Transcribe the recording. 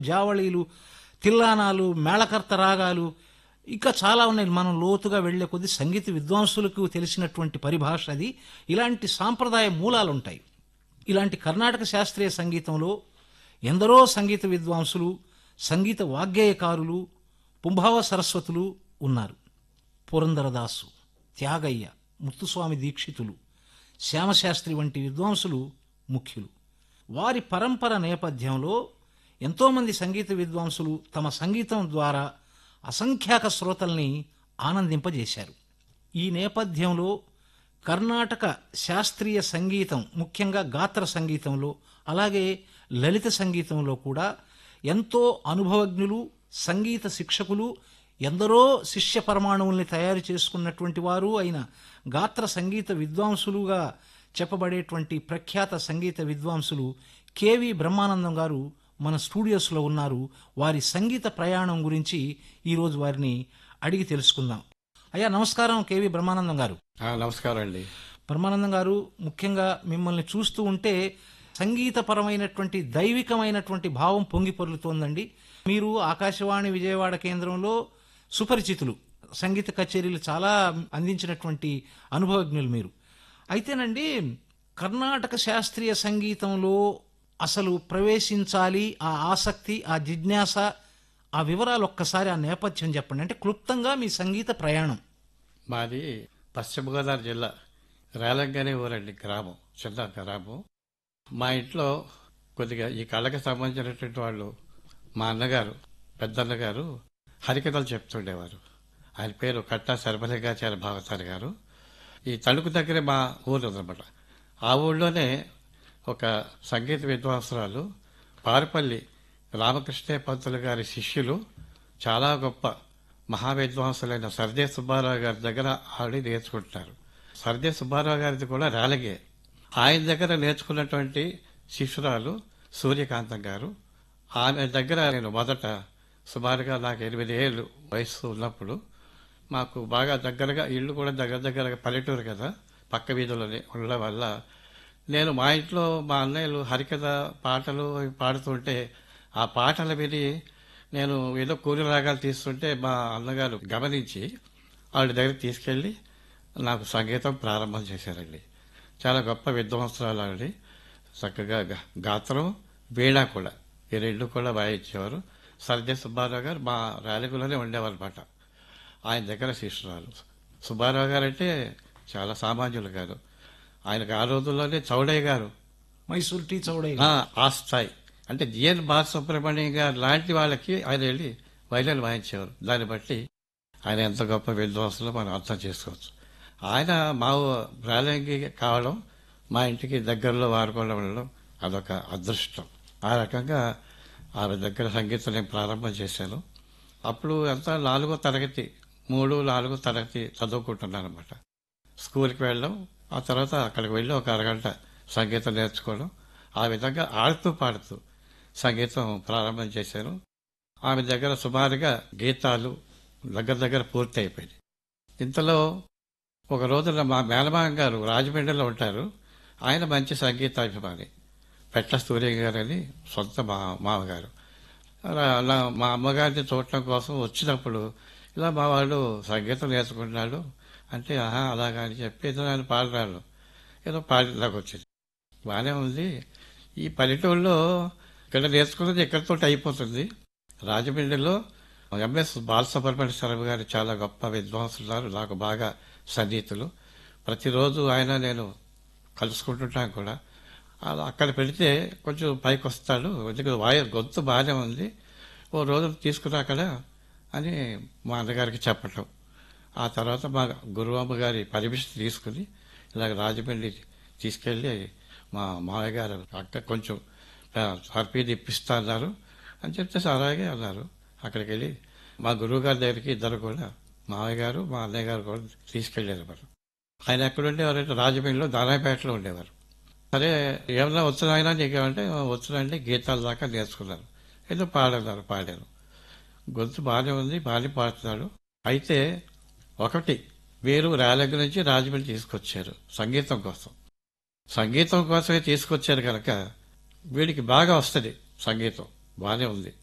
జావళీలు తిల్లానాలు మేళకర్త రాగాలు ఇంకా చాలా ఉన్నాయి మనం లోతుగా వెళ్లే కొద్ది సంగీత విద్వాంసులకు తెలిసినటువంటి పరిభాష అది ఇలాంటి సాంప్రదాయ మూలాలు ఉంటాయి ఇలాంటి కర్ణాటక శాస్త్రీయ సంగీతంలో ఎందరో సంగీత విద్వాంసులు సంగీత వాగ్గేయకారులు పుంభావ సరస్వతులు ఉన్నారు పురందరదాసు త్యాగయ్య ముత్తుస్వామి దీక్షితులు శ్యామశాస్త్రి వంటి విద్వాంసులు ముఖ్యులు వారి పరంపర నేపథ్యంలో ఎంతోమంది సంగీత విద్వాంసులు తమ సంగీతం ద్వారా అసంఖ్యాక శ్రోతల్ని ఆనందింపజేశారు ఈ నేపథ్యంలో కర్ణాటక శాస్త్రీయ సంగీతం ముఖ్యంగా గాత్ర సంగీతంలో అలాగే లలిత సంగీతంలో కూడా ఎంతో అనుభవజ్ఞులు సంగీత శిక్షకులు ఎందరో శిష్య పరమాణువుల్ని తయారు చేసుకున్నటువంటి వారు అయిన గాత్ర సంగీత విద్వాంసులుగా చెప్పబడేటువంటి ప్రఖ్యాత సంగీత విద్వాంసులు కెవి బ్రహ్మానందం గారు మన స్టూడియోస్లో ఉన్నారు వారి సంగీత ప్రయాణం గురించి ఈరోజు వారిని అడిగి తెలుసుకుందాం అయ్యా నమస్కారం కెవి బ్రహ్మానందం గారు ఆ, నమస్కారం అండి బ్రహ్మానందం గారు ముఖ్యంగా మిమ్మల్ని చూస్తూ ఉంటే సంగీతపరమైనటువంటి దైవికమైనటువంటి భావం పొంగి పొర్లుతోందండి మీరు ఆకాశవాణి విజయవాడ కేంద్రంలో సుపరిచితులు సంగీత కచేరీలు చాలా అందించినటువంటి అనుభవజ్ఞులు మీరు అయితేనండి కర్ణాటక శాస్త్రీయ సంగీతంలో అసలు ప్రవేశించాలి ఆ ఆసక్తి ఆ జిజ్ఞాస ఆ వివరాలు ఒక్కసారి ఆ నేపథ్యం చెప్పండి అంటే క్లుప్తంగా మీ సంగీత ప్రయాణం మాది పశ్చిమ గోదావరి జిల్లా రేలంగానే ఊరండి గ్రామం చిన్న గ్రామం మా ఇంట్లో కొద్దిగా ఈ కళకి సంబంధించినటువంటి వాళ్ళు మా అన్నగారు పెద్దన్నగారు హరికథలు చెప్తుండేవారు ఆయన పేరు కట్టా శర్మలింగాచార్య భావతారి గారు ఈ తణుకు దగ్గరే మా ఊరు ఉందన్నమాట ఆ ఊళ్ళోనే ఒక సంగీత విద్వాంసరాలు పారుపల్లి రామకృష్ణ పంతులు గారి శిష్యులు చాలా గొప్ప మహావిద్వాంసులైన సర్దే సుబ్బారావు గారి దగ్గర ఆవిడ నేర్చుకుంటున్నారు సర్దే సుబ్బారావు గారిది కూడా రాలగే ఆయన దగ్గర నేర్చుకున్నటువంటి శిష్యురాలు సూర్యకాంతం గారు ఆమె దగ్గర నేను మొదట సుమారుగా నాకు ఎనిమిది ఏళ్ళు వయసు ఉన్నప్పుడు మాకు బాగా దగ్గరగా ఇల్లు కూడా దగ్గర దగ్గర పల్లెటూరు కదా పక్క వీధులని ఉండడం వల్ల నేను మా ఇంట్లో మా అన్నయ్యలు హరికథ పాటలు అవి పాడుతుంటే ఆ పాటలు విని నేను ఏదో కూలి రాగాలు తీస్తుంటే మా అన్నగారు గమనించి ఆవిడ దగ్గర తీసుకెళ్ళి నాకు సంగీతం ప్రారంభం చేశారండి చాలా గొప్ప విద్వాంసరాలు ఆవిడ చక్కగా గా- గాత్రం వీణ కూడా ఈ రెండు కూడా వాయించేవారు సర్జే సుబ్బారావు గారు మా ర్యాలీగులోనే ఉండేవారు అనమాట ఆయన దగ్గర శిష్యురాలు సుబ్బారావు గారు అంటే చాలా సామాన్యులు కాదు ఆయనకు ఆ రోజుల్లోనే చౌడయ్య గారు మైసూర్ టీ చౌడయ్య ఆ, ఆ స్థాయి అంటే జిఎన్ బాలసుబ్రహ్మణ్యం గారు లాంటి వాళ్ళకి ఆయన వెళ్ళి వైలెన్ వాయించేవారు దాన్ని బట్టి ఆయన ఎంత గొప్ప విద్వాంసులో మనం అర్థం చేసుకోవచ్చు ఆయన మా ప్రాలంగి కావడం మా ఇంటికి దగ్గరలో వాడుకోవడం ఉండడం అదొక అదృష్టం ఆ రకంగా ఆమె దగ్గర సంగీతం నేను ప్రారంభం చేశాను అప్పుడు అంతా నాలుగో తరగతి మూడు నాలుగో తరగతి చదువుకుంటున్నాను అనమాట స్కూల్కి వెళ్ళడం ఆ తర్వాత అక్కడికి వెళ్ళి ఒక అరగంట సంగీతం నేర్చుకోవడం ఆ విధంగా ఆడుతూ పాడుతూ సంగీతం ప్రారంభం చేశాను ఆమె దగ్గర సుమారుగా గీతాలు దగ్గర దగ్గర పూర్తి అయిపోయింది ఇంతలో ఒక రోజున మా మేనమామ గారు రాజమండ్రిలో ఉంటారు ఆయన మంచి సంగీతాభిమాని పెట్ల సూర్య గారు అని సొంత మా మామగారు అలా అలా మా అమ్మగారిని చూడటం కోసం వచ్చినప్పుడు ఇలా మా వాడు సంగీతం నేర్చుకుంటున్నాడు అంటే ఆహా అలాగా అని చెప్పి ఏదో నేను పాడరాను ఏదో పాడేలాగా వచ్చింది బాగానే ఉంది ఈ పల్లెటూరులో ఇక్కడ నేర్చుకున్నది ఎక్కడితో అయిపోతుంది రాజమండ్రిలో ఎంఎస్ బాలసుబ్రహ్మణ్య శర్మ గారు చాలా గొప్ప విద్వాంసులు నాకు బాగా సన్నిహితులు ప్రతిరోజు ఆయన నేను కలుసుకుంటుంటాను కూడా అలా అక్కడ పెడితే కొంచెం పైకి వస్తాడు ఎందుకంటే వాయు గొంతు బాగానే ఉంది ఓ రోజు తీసుకురా అక్కడ అని మా అన్నగారికి చెప్పటం ఆ తర్వాత మా గురువమ్మ గారి పర్మిషన్ తీసుకుని ఇలాగ రాజమండ్రి తీసుకెళ్ళి మా మామయ్య గారు అక్క కొంచెం తర్ఫీదు ఇప్పిస్తా అన్నారు అని చెప్తే అలాగే అన్నారు అక్కడికి వెళ్ళి మా గురువు గారి దగ్గరికి ఇద్దరు కూడా మామయ్య గారు మా అన్నయ్య గారు కూడా తీసుకెళ్ళారు మరి ఆయన ఎక్కడ ఉండేవారంటే రాజమండ్రిలో దానాపేటలో ఉండేవారు సరే ఏమన్నా వచ్చినాయినా నీకేమంటే వచ్చినంటే గీతాల దాకా నేర్చుకున్నాను ఏదో పాడన్నారు పాడాను గొంతు బాగానే ఉంది బాగానే పాడుతున్నాడు అయితే ఒకటి వీరు రేలంగి నుంచి రాజమండ్రి తీసుకొచ్చారు సంగీతం కోసం సంగీతం కోసమే తీసుకొచ్చారు కనుక వీడికి బాగా వస్తుంది సంగీతం బాగానే ఉంది